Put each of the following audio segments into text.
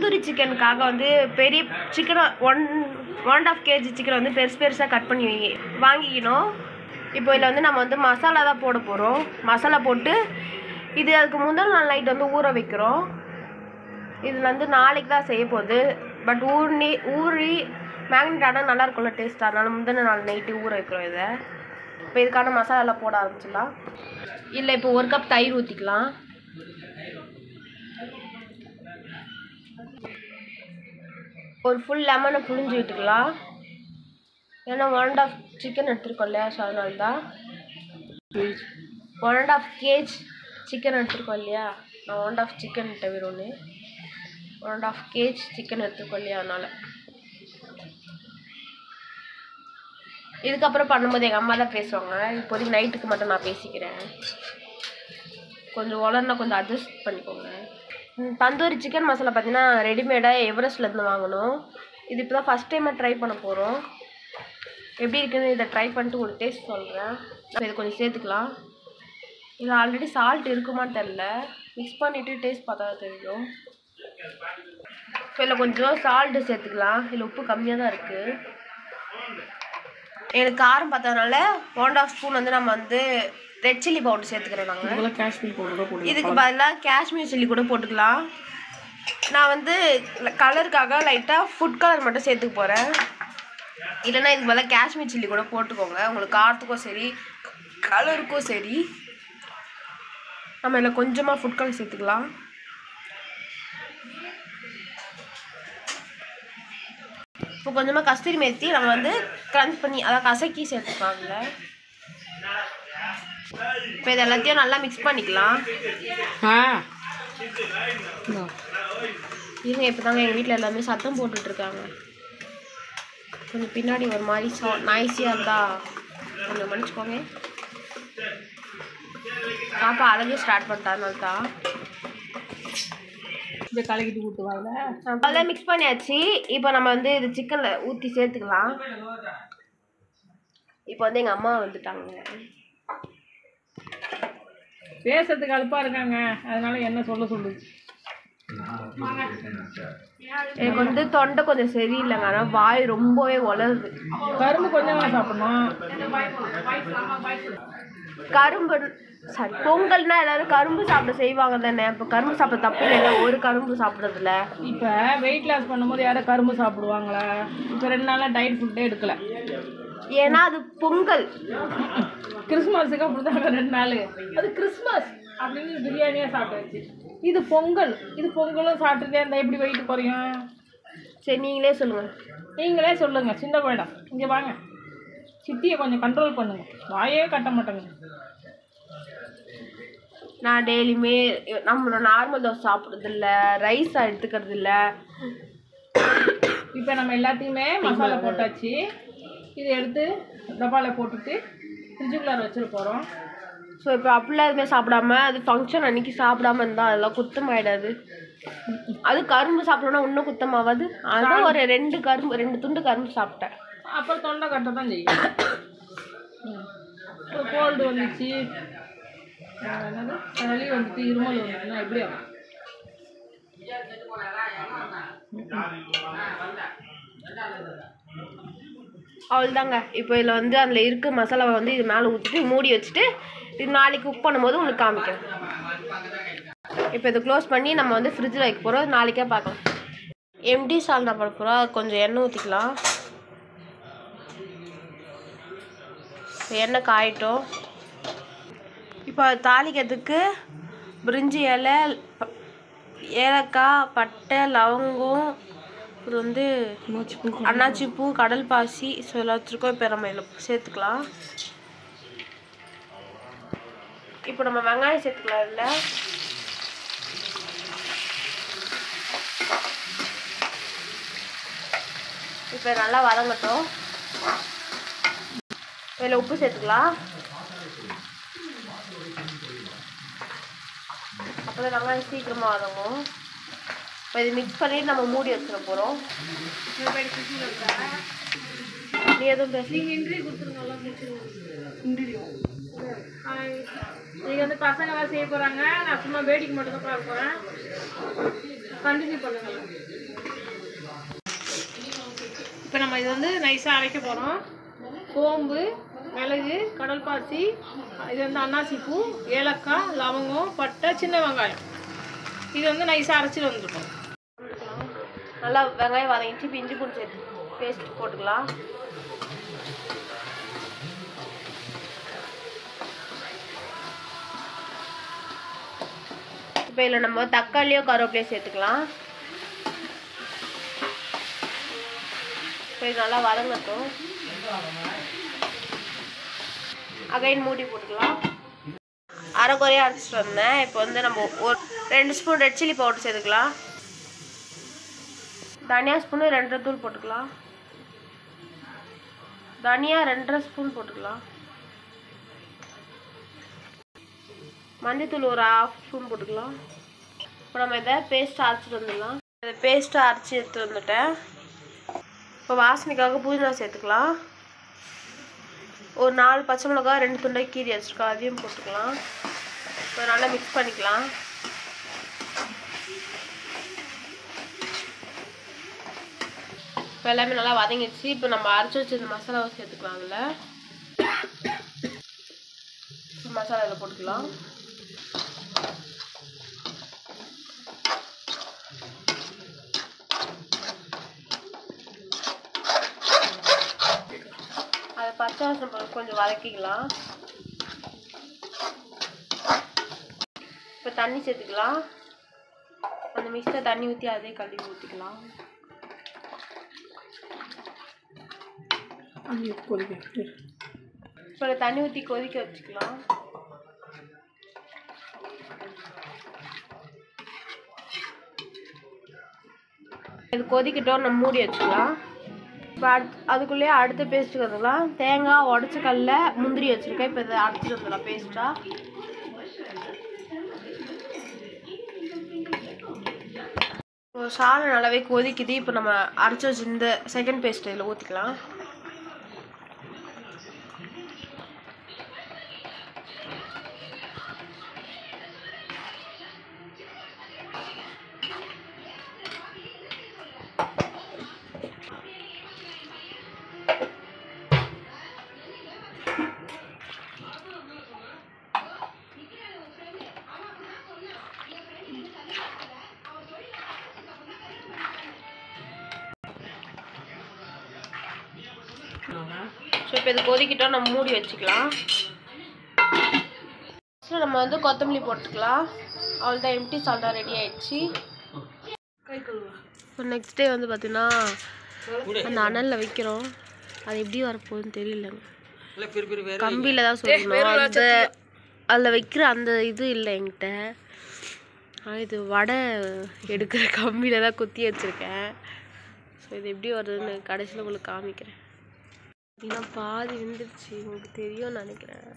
தந்தூரி சிக்கனுக்காக வந்து பெரிய சிக்கனை one one and half KG சிக்கனை வந்து பெருசு பெருசாக கட் பண்ணி வை வாங்கிக்கணும் இப்போ இதில் வந்து நம்ம வந்து மசாலா தான் போட போகிறோம் மசாலா போட்டு இது அதுக்கு முதல் நாள் நைட் வந்து ஊற வைக்கிறோம் இது வந்து நாளைக்கு தான் செய்ய போகுது பட் ஊறி ஊறி மேக்னெட் ஆனால் நல்லா இருக்கும்ல டேஸ்ட் அதனால முந்தின நாள் நைட்டு ஊற வைக்கிறோம் இதை இப்போ இதுக்கான மசாலாலாம் போட ஆரம்பிச்சிடலாம் இல்லை இப்போ ஒரு கப் தயிர் ஊற்றிக்கலாம் ஒரு ஃபுல் லெமனை புழிஞ்சு விட்டுக்கலாம் ஏன்னா ஒன் அண்ட் ஆஃப் சிக்கன் எடுத்துருக்கோம் இல்லையா ஸோ அதனால தான் one and half KG chicken எடுத்துருக்கோம் இல்லையா நான் ஒன் அண்ட் ஆஃப் சிக்கன் தவிர ஒன்று one and half KG chicken எடுத்துருக்கோம் இல்லையா அதனால் இதுக்கப்புறம் பண்ணும்போது எங்கள் அம்மா தான் பேசுவாங்க இப்போதைக்கு நைட்டுக்கு மட்டும் நான் பேசிக்கிறேன் கொஞ்சம் உலர்னா கொஞ்சம் அட்ஜஸ்ட் பண்ணிக்கோங்க ம், தந்தூரி சிக்கன் மசாலா பார்த்தீங்கன்னா ரெடிமேடாக எவரெஸ்ட்லேருந்து வாங்கணும் இது இப்போ தான் ஃபஸ்ட் டைமாக ட்ரை பண்ண போகிறோம் எப்படி இருக்குன்னு இதை ட்ரை பண்ணிட்டு ஒரு டேஸ்ட் சொல்கிறேன் இது கொஞ்சம் சேர்த்துக்கலாம் இதில் ஆல்ரெடி சால்ட் இருக்குமான்னு தெரில மிக்ஸ் பண்ணிவிட்டு டேஸ்ட் பார்த்தா தான் தெரியும் இப்போ இதில் கொஞ்சம் சால்ட்டு சேர்த்துக்கலாம் இதில் உப்பு கம்மியாக தான் இருக்குது எனக்கு காரம் பார்த்ததுனால ஒன் ஆஃப் ஸ்பூன் வந்து நம்ம வந்து ரெட் சில்லி பவுடர் சேர்த்துக்கிறோம் நாங்கள் இதெல்லாம் காஷ்மீர் பவுடர் போட்டு இதுக்கு பதிலாக காஷ்மீர் சில்லி கூட போட்டுக்கலாம் நான் வந்து கலருக்காக லைட்டாக ஃபுட் கலர் மட்டும் சேர்த்துக்க போகிறேன் இல்லைன்னா இதுக்கு பதிலாக காஷ்மீர் சில்லி கூட போட்டுக்கோங்க உங்களுக்கு காரத்துக்கும் சரி கலருக்கும் சரி நம்ம இதில் கொஞ்சமாக ஃபுட் கலர் சேர்த்துக்கலாம் இப்போ கொஞ்சமாக கஸ்தூரி மேத்தி நம்ம வந்து க்ரன்ச் பண்ணி அதாவது கசக்கி சேர்த்துக்கலாம் அதில் இப்போ இது எல்லாத்தையும் நல்லா மிக்ஸ் பண்ணிக்கலாம் ஆ இருங்க இப்போ தாங்க எங்கள் வீட்டில் எல்லாமே சத்தம் போட்டுட்ருக்காங்க கொஞ்சம் பின்னாடி ஒரு மாதிரி சா நாய்ஸியாக இருந்தா கொஞ்சம் மன்னிச்சுக்கோங்க பாப்பா அழகு ஸ்டார்ட் பண்ணிட்டாருனால தான் இப்படி கலக்கிட்டு ஊற்றுவாங்க அதெல்லாம் மிக்ஸ் பண்ணியாச்சு இப்போ நம்ம வந்து இது சிக்கனில் ஊற்றி சேர்த்துக்கலாம் இப்போ வந்து எங்கள் அம்மா வந்துட்டாங்க பேசுறதுக்கு அழுப்பா இருக்காங்க அதனால என்ன சொல்ல சொல்லுது எனக்கு வந்து தொண்டை கொஞ்சம் சரியில்லைங்க ஆனால் வாய் ரொம்பவே வளருது கரும்பு கொஞ்சமாக சாப்பிடணும் கரும்பு சாரி பொங்கல்னா எல்லாரும் கரும்பு சாப்பிட செய்வாங்க தானே இப்போ கரும்பு சாப்பிட தப்பு இல்லைங்க ஒரு கரும்பு சாப்பிட்றதில்ல இப்போ வெயிட் லாஸ் பண்ணும்போது யாரும் கரும்பு சாப்பிடுவாங்களா இப்போ ரெண்டு நாளாக டயட் ஃபுட்டே எடுக்கல ஏன்னா அது பொங்கல் கிறிஸ்மஸுக்கு அப்படிதாங்க ரெண்டு நாள் அது கிறிஸ்மஸ் அப்படின்னு பிரியாணியாக சாப்பிட்டாச்சு இது பொங்கல் இது பொங்கலும் சாப்பிட்டுட்டே இருந்தால் எப்படி வெயிட் குறையும் சரி நீங்களே சொல்லுங்கள் நீங்களே சொல்லுங்க சின்ன குழந்தை இங்கே வாங்க சித்தியை கொஞ்சம் கண்ட்ரோல் பண்ணுங்க வாயே கட்ட மாட்டேங்க நான் டெய்லியுமே நம்மளோட நார்மல் தோசை சாப்பிட்றது இல்ல ரைஸ் எடுத்துக்கிறது இல்ல இப்போ நம்ம எல்லாத்தையுமே மசாலா போட்டாச்சு இதை எடுத்து டப்பாவில் போட்டுட்டு ஃப்ரிட்ஜுக்குள்ளார வச்சிட போகிறோம் ஸோ இப்போ அப்படிலாம் எதுவுமே சாப்பிடாம அது ஃபங்க்ஷன் அன்னைக்கு சாப்பிடாம இருந்தால் அதெல்லாம் குத்தம் ஆயிடாது அது கரும்பு சாப்பிடணும்னா இன்னும் குத்தமாகாது அதான் ஒரு ரெண்டு கரும்பு ரெண்டு துண்டு கரும்பு சாப்பிட்டேன் அப்புறம் தொண்டை கட்ட தான் செய்யும் கோல்டு வந்துச்சு அஹ் என்னது சளி வந்துட்டு இருமல் வந்துச்சுன்னா எப்படி ஆகும் அவ்வளோதாங்க இப்போ இதில் வந்து அதில் இருக்க மசாலாவை வந்து இது மேலே ஊற்றிட்டு மூடி வச்சுட்டு இது நாளைக்கு குக் பண்ணும்போது உங்களுக்கு காமிக்கிறேன் இப்போ இதை க்ளோஸ் பண்ணி நம்ம வந்து ஃப்ரிட்ஜில் வைக்க போகிறோம் நாளைக்கே பார்க்கலாம் எம்டி சால்னா பண்ண போகிறோம் அது கொஞ்சம் எண்ணெய் ஊற்றிக்கலாம் எண்ணெய் காயட்டும் இப்போ அது தாளிக்கிறதுக்கு பிரிஞ்சி இலை ப- ஏலக்காய் பட்டை லவங்கம் இது வந்து அன்னாச்சி பூ கடல் பாசி ஸோ எல்லாத்துக்கும் இப்போ நம்ம இதில் சேர்த்துக்கலாம் இப்போ நம்ம வெங்காயம் சேர்த்துக்கலாம் இதில் இப்போ நல்லா வதங்கட்டும் இதில் உப்பு சேர்த்துக்கலாம் அப்போ தான் வெங்காயம் சீக்கிரமாக வதங்கும் இப்போ இது மிக்ஸ் பண்ணிட்டு நம்ம மூடி வச்சிட போகிறோம் நீ எதுவும் பேச நீங்கள் வந்து பசங்களாம் செய்ய போகிறாங்க நான் சும்மா வேடிக்கை மட்டும் தான் பார்க்க போகிறேன் கண்டினியூ பண்ணுங்க இப்போ நம்ம இது வந்து நைஸாக அரைக்க போகிறோம் சோம்பு மிளகு கடல் பாசி இது வந்து அன்னாசி பூ ஏலக்காய் லவங்கம் பட்டை சின்ன வெங்காயம் இது வந்து நைஸாக அரைச்சிட்டு வந்துருக்கோம் நல்லா வெங்காயம் வதங்கிச்சு இப்போ இஞ்சி பூண்டு சேர்த்து பேஸ்ட் போட்டுக்கலாம் இப்போ இதில் நம்ம தக்காளியோ கருவேப்பிலையோ சேர்த்துக்கலாம் இப்போ இது நல்லா வதங்கட்டும் அகைன் மூடி போட்டுக்கலாம் அரை குறையா அரைச்சிட்டு வந்தேன் இப்போ வந்து நம்ம ஒரு ரெண்டு ஸ்பூன் ரெட் சில்லி பவுடர் சேர்த்துக்கலாம் தனியா ஸ்பூனு ரெண்டரை தூள் போட்டுக்கலாம் தனியா ரெண்டரை ஸ்பூன் போட்டுக்கலாம் மஞ்சத்தூள் ஒரு ஹாஃப் ஸ்பூன் போட்டுக்கலாம் இப்போ நம்ம இதை பேஸ்ட்டாக அரைச்சிட்டு வந்துடலாம் இதை பேஸ்ட்டாக அரைச்சி எடுத்து வந்துட்டேன் இப்போ வாசனைக்காக புதினா சேர்த்துக்கலாம் ஒரு நாலு பச்சை மிளகாய் ரெண்டு துண்டை கீரி வச்சுருக்கோம் அதையும் போட்டுக்கலாம் இப்போ நல்லா மிக்ஸ் பண்ணிக்கலாம் இப்போ எல்லாமே நல்லா வதங்கிடுச்சு இப்போ நம்ம அரைச்சி வச்சிருந்த மசாலாவை சேர்த்துக்கலாம் அதில் மசாலா இதில் போட்டுக்கலாம் அதை பச்சை வாசனை போக கொஞ்சம் வதக்கிக்கலாம் இப்போ தண்ணி சேர்த்துக்கலாம் அந்த மிக்ஸில் தண்ணி ஊற்றி அதே கழுவி ஊற்றிக்கலாம் இப்போ இதை தண்ணி ஊற்றி கொதிக்க வச்சுக்கலாம் இது கொதிக்கட்டும் நம்ம மூடி வச்சுக்கலாம் இப்போ அடுத்து அதுக்குள்ளேயே அடுத்த பேஸ்ட்டுக்கு வந்துக்கலாம் தேங்காய் உடச்ச கடல முந்திரி வச்சுருக்கேன் இப்போ இதை அரைச்சிட்டு வந்துடலாம் பேஸ்ட்டாக இப்போ சாதம் நல்லாவே கொதிக்குது இப்போ நம்ம அரைச்சி வச்சு இந்த செகண்ட் பேஸ்ட் இதில் ஊற்றிக்கலாம் ஸோ இப்போ இது கொதிக்கிட்டோம் நம்ம மூடி வச்சுக்கலாம் ஃபஸ்ட்டு நம்ம வந்து கொத்தமல்லி போட்டுக்கலாம் அவ்வளோதான் எம்டி சால்ட்டா ரெடி ஆயிடுச்சு இப்போ நெக்ஸ்ட் டே வந்து பார்த்தீங்கன்னா அந்த அனலில் வைக்கிறோம் அது எப்படி வரப்போகுதுன்னு தெரியலங்க கம்பியில் தான் சொல்லணும் அந்த அதில் வைக்கிற அந்த இது இல்லை என்கிட்ட ஆனால் இது வடை எடுக்கிற கம்பியில் தான் குத்தி வச்சுருக்கேன் ஸோ இது எப்படி வருதுன்னு கடைசியில் உங்களுக்கு காமிக்கிறேன் இன்னும் பாதி வெந்துருச்சு உங்களுக்கு தெரியும்னு நினைக்கிறேன்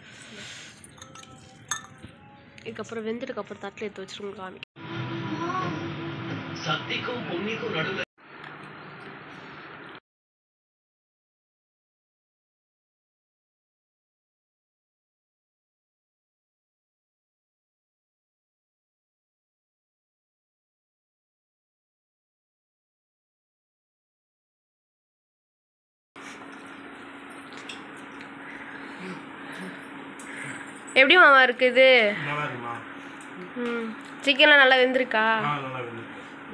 இதுக்கப்புறம் வெந்ததுக்கப்புறம் தட்டில் எடுத்து வச்சுட்டு உங்களுக்கு காமிக்கிறேன் எப்படி மாமா இருக்குது நல்லா இருக்குமா ம் சிக்கன்லாம் நல்லா வெந்திருக்கா ஆ நல்லா இருக்கு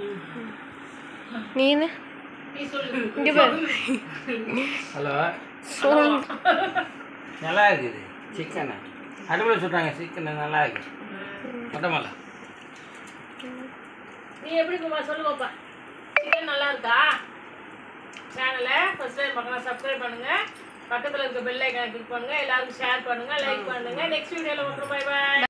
நீனு இங்கே பாரு ஹலோ சொல் நல்லா இருக்குது சிக்கனு அடுப்பில் சுட்டாங்க சிக்கன் நல்லா இருக்குது மொட்டமல்ல நீ எப்படி குமார் சொல்லு பாப்பா சிக்கன் நல்லா இருக்கா சேனலை ஃபர்ஸ்ட் டைம் பார்க்கலாம் சப்ஸ்கிரைப் பண்ணுங்க பக்கத்தில் இருக்க பெல் ஐக்கானை கிளிக் பண்ணுங்க எல்லாருக்கும் ஷேர் பண்ணுங்க லைக் பண்ணுங்க நெக்ஸ்ட் வீடியோவில் வந்துடும் பை பாய்